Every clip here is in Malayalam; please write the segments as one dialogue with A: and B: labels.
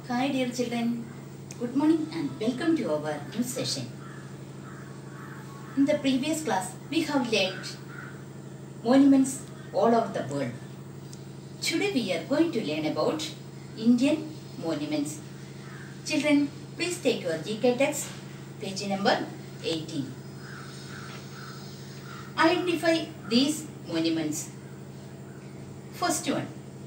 A: Hi dear children, good morning and welcome to our new session. In the previous class, we have learned monuments all over the world. Today we are going to learn about Indian monuments. Children, please take your GK text, page number 18. Identify these monuments. First one.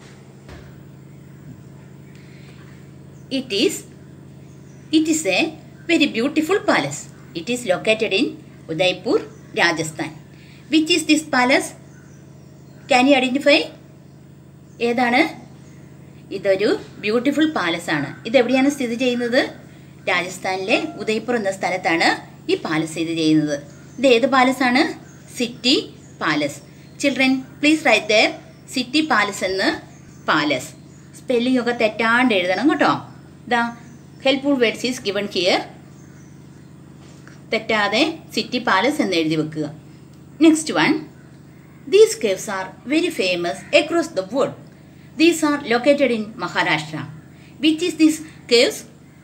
A: It is it is a very beautiful palace. It is located in Udaipur, Rajasthan. Which is this palace? Can you identify? ഏതാണ് ഇതൊരു ബ്യൂട്ടിഫുൾ പാലസ് ആണ് ഇത് എവിടെയാണ് സ്ഥിതി ചെയ്യുന്നത് രാജസ്ഥാനിലെ ഉദയ്പൂർ എന്ന സ്ഥലത്താണ് ഈ പാലസ് സ്ഥിതി ചെയ്യുന്നത് ഇത് ഏത് പാലസ് ആണ് city palace children please write the city palace എന്ന് പാലസ് സ്പെല്ലിംഗ് ഒക്കെ തെറ്റാണ്ട് എഴുതണം കേട്ടോ ദാ helpful words is given here തെറ്റാതെ സിറ്റി പാലസ് എന്ന് എഴുതി വെക്കുക next one these caves are very famous across the world these are located in Maharashtra which is these caves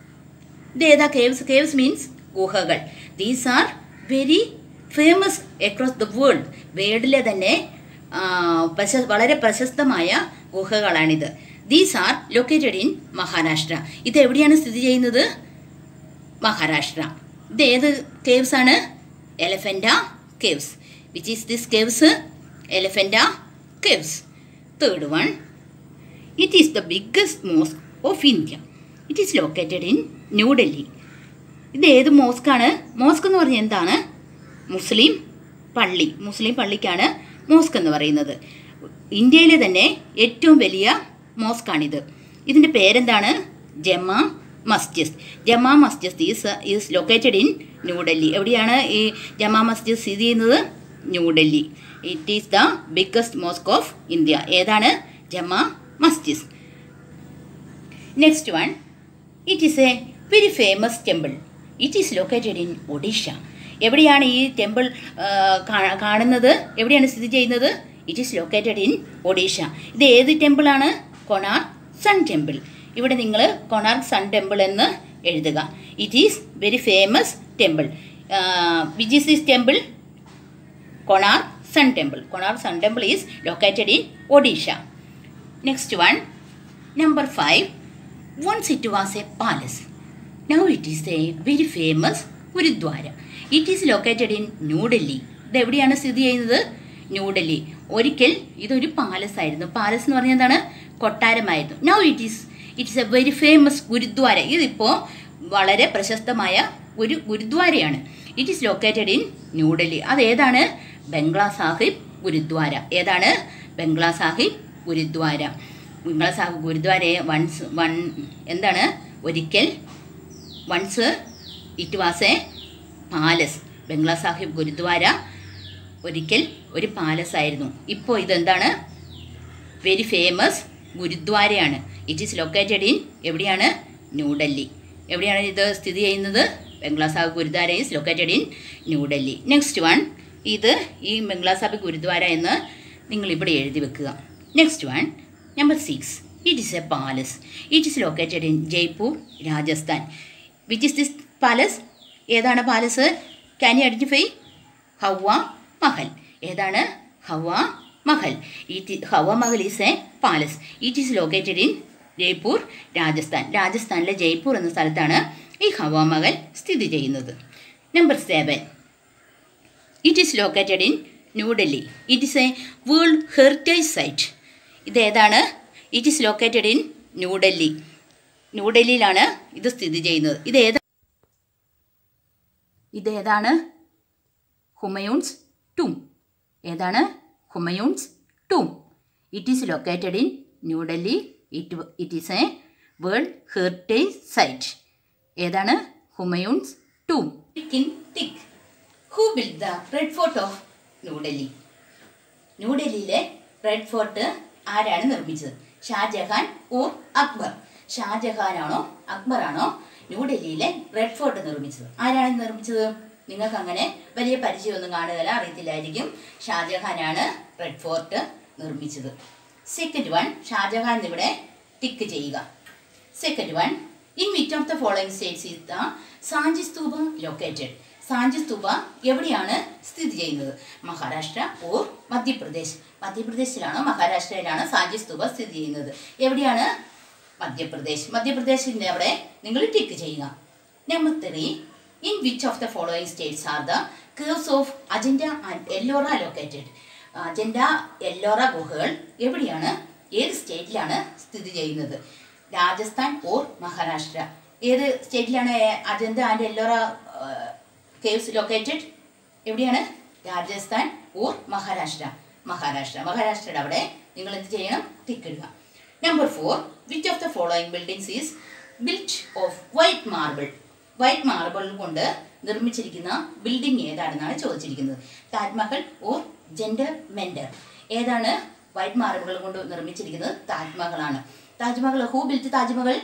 A: ഇത് ഏതാ കേവ്സ് കേവ്സ് മീൻസ് ഗുഹകൾ these are very famous across the world വേൾഡിലെ തന്നെ ആ, പ്രശ- വളരെ പ്രശസ്തമായ ഗുഹകളാണിത് these are located in Maharashtra ഇത് എവിടെയാണ് സ്ഥിതി ചെയ്യുന്നത് മഹാരാഷ്ട്ര ഇത് ഏത് കേവ്സ് ആണ് Elephanta caves which is this caves Elephanta caves third one it is the biggest mosque of India it is located in New Delhi ഇത് ഏത് മോസ്കാണ് മോസ്ക് എന്ന് പറഞ്ഞാൽ എന്താണ് മുസ്ലിം പള്ളി മുസ്ലിം പള്ളിക്കാണ് മോസ്ക് എന്ന് പറയുന്നത് ഇന്ത്യയിലെ തന്നെ ഏറ്റവും വലിയ മോസ്കാണിത് ഇതിൻ്റെ പേരെന്താണ് Jama Masjid Jama Masjid is is located in New Delhi എവിടെയാണ് ഈ ജമാ മസ്ജിദ് സ്ഥിതി ചെയ്യുന്നത് New Delhi it is the biggest mosque of India ഏതാണ് Jama Masjid next one it is a very famous temple it is located in Odisha എവിടെയാണ് ഈ ടെമ്പിൾ കാണുന്നത് എവിടെയാണ് സ്ഥിതി ചെയ്യുന്നത് it is located in Odisha ഇത് ഏത് ടെമ്പിളാണ് കൊണാർ സൺ ടെമ്പിൾ ഇവിടെ നിങ്ങൾ കൊണാർ സൺ ടെമ്പിൾ എന്ന് എഴുതുക it is very famous temple which is this temple Konark sun temple Konark sun temple is located in Odisha next one number five once it was a palace. Now it is a very famous gurdwara it is located in New Delhi ഇത് എവിടെയാണ് സ്ഥിതി ചെയ്യുന്നത് ന്യൂഡൽഹി ഒരിക്കൽ ഇതൊരു പാലസ് ആയിരുന്നു പാലസ് എന്ന് പറഞ്ഞാൽ എന്താണ് കൊട്ടാരമായിരുന്നു now it is it's a very famous gurdwara ഇതിപ്പോൾ വളരെ പ്രശസ്തമായ ഒരു ഗുരുദ്വാരയാണ് it is located in New Delhi അത് ഏതാണ് ബംഗ്ലാ സാഹിബ് ഗുരുദ്വാര ഏതാണ് ബംഗ്ലാ സാഹിബ് ഗുരുദ്വാര ബംഗ്ലാ സാഹിബ് ഗുരുദ്വാരയെ വൺസ് വൺ എന്താണ് ഒരിക്കൽ once it was a palace Bangla Sahib Gurdwara ഒരിക്കൽ ഒരു പാലസ് ആയിരുന്നു ഇപ്പോൾ ഇതെന്താണ് വെരി ഫേമസ് ഗുരുദ്വാരയാണ് ഇറ്റ് ഈസ് ലൊക്കേറ്റഡ് ഇൻ എവിടെയാണ് ന്യൂഡൽഹി എവിടെയാണ് ഇത് സ്ഥിതി ചെയ്യുന്നത് Bangla Sahib Gurdwara is located in New Delhi next one ഇത് ഈ ബംഗ്ലാ സാഹിബ് ഗുരുദ്വാര എന്ന് നിങ്ങൾ ഇവിടെ എഴുതി വെക്കുക next one number six it is a palace it is located in Jaipur Rajasthan which is this palace ഏതാണ് palace can you identify Hawa Mahal ഏതാണ് Hawa Mahal it Hawa Mahal is a palace it is located in Jaipur Rajasthan രാജസ്ഥാനിലെ ജയ്പൂർ എന്ന സ്ഥലത്താണ് ഈ ഹവ മഹൽ സ്ഥിതി ചെയ്യുന്നത് number seven it is located in New Delhi it is a world heritage site ഇത് ഏതാണ് it is located in New Delhi ന്യൂഡൽഹിയിലാണ് ഇത് സ്ഥിതി ചെയ്യുന്നത് ഇത് ഏതാ ഇത് ഏതാണ് ഹുമയൂൺസ് ടൂം ഏതാണ് Humayun's tomb it is located in New Delhi it it is a world heritage site ഏതാണ് ഹുമയൂൺസ് ടൂം ഇൻ തിക് who build the red fort of New Delhi ന്യൂഡൽഹിയിലെ റെഡ് ഫോർട്ട് ആരാണ് നിർമ്മിച്ചത് ഷാജഹാൻ ഓർ അക്ബർ ഷാജഹാനാണോ അക്ബറാണോ ന്യൂഡൽഹിയിലെ റെഡ് ഫോർട്ട് നിർമ്മിച്ചത് ആരാണ് നിർമ്മിച്ചത് നിങ്ങൾക്ക് അങ്ങനെ വലിയ പരിചയമൊന്നും കാണുകയില്ല അറിയത്തില്ലായിരിക്കും ഷാജഹാനാണ് റെഡ് ഫോർട്ട് നിർമ്മിച്ചത് സെക്കൻഡ് വൺ ഷാജഹാൻ ഇവിടെ ടിക്ക് ചെയ്യുക second one in which of the following states is the Sanchi Stupa located Sanchi Stupa എവിടെയാണ് സ്ഥിതി ചെയ്യുന്നത് മഹാരാഷ്ട്ര ഓർ മധ്യപ്രദേശ് മധ്യപ്രദേശിലാണോ മഹാരാഷ്ട്രയിലാണ് സാഞ്ചി സ്തൂപ സ്ഥിതി ചെയ്യുന്നത് എവിടെയാണ് മധ്യപ്രദേശ് മധ്യപ്രദേശിൻ്റെ അവിടെ നിങ്ങൾ ടിക്ക് ചെയ്യുക number three in which of the following states are the caves of Ajanta and Ellora located Ajanta Ellora ഗുഹകൾ എവിടെയാണ് ഏത് സ്റ്റേറ്റിലാണ് സ്ഥിതി ചെയ്യുന്നത് രാജസ്ഥാൻ ഓർ മഹാരാഷ്ട്ര ഏത് സ്റ്റേറ്റിലാണ് Ajanta and Ellora caves located എവിടെയാണ് രാജസ്ഥാൻ ഓർ മഹാരാഷ്ട്ര മഹാരാഷ്ട്ര മഹാരാഷ്ട്രയുടെ അവിടെ നിങ്ങൾ എന്ത് ചെയ്യണം ടിക്കിടുക number four which of the following buildings is built of white marble white marble കൊണ്ട് നിർമ്മിച്ചിരിക്കുന്ന ബിൽഡിംഗ് ഏതാണെന്നാണ് ചോദിച്ചിരിക്കുന്നത് താജ്മഹൽ ഓർ ജെൻഡർ മെൻഡർ ഏതാണ് വൈറ്റ് മാർബിൾ കൊണ്ട് നിർമ്മിച്ചിരിക്കുന്നത് താജ്മഹലാണ് Taj Mahal who built Taj Mahal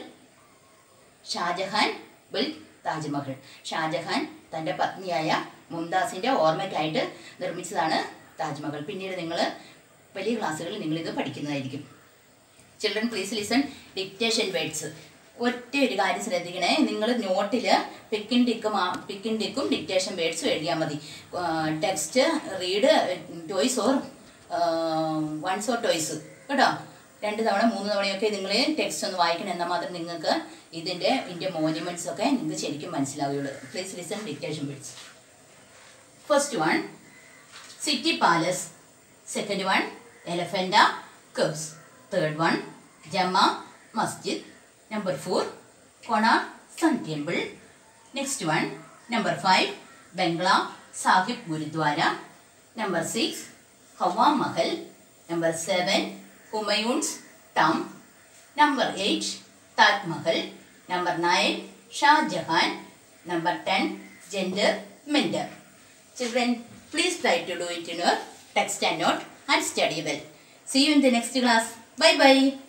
A: Shah Jahan built Taj Mahal Shah Jahan തൻ്റെ പത്നിയായ മുംതാസിൻ്റെ ഓർമ്മയ്ക്കായിട്ട് നിർമ്മിച്ചതാണ് താജ്മഹൽ പിന്നീട് നിങ്ങൾ വലിയ ക്ലാസ്സുകളിൽ നിങ്ങളിത് പഠിക്കുന്നതായിരിക്കും children please listen dictation words ഒറ്റ ഒരു കാര്യം ശ്രദ്ധിക്കണേ നിങ്ങൾ നോട്ടിൽ പിക്കിൻ ടിക്കും പിക്കിൻ ടിക്കും ഡിക്റ്റേഷൻ വേർഡ്സും എഴുതിയാൽ മതി text read twice or once or twice കേട്ടോ രണ്ട് തവണ മൂന്ന് തവണയൊക്കെ നിങ്ങൾ ടെക്സ്റ്റ് ഒന്ന് വായിക്കണം എന്നാൽ മാത്രം നിങ്ങൾക്ക് ഇതിൻ്റെ ഇതിൻ്റെ മോന്യുമെൻറ്റ്സ് ഒക്കെ നിങ്ങൾക്ക് ശരിക്കും മനസ്സിലാവുകയുള്ളൂ please listen dictation words first one city palace second one Elephanta caves third one Jama Masjid number four Konark sun temple next one number five Bangla Sahib Gurdwara number six Hawa Mahal number seven Humayun's tomb number eight Taj Mahal number nine Shah Jahan number ten Jantar Mantar Children, please try to do it in your text and note and study well. See you in the next class. Bye bye.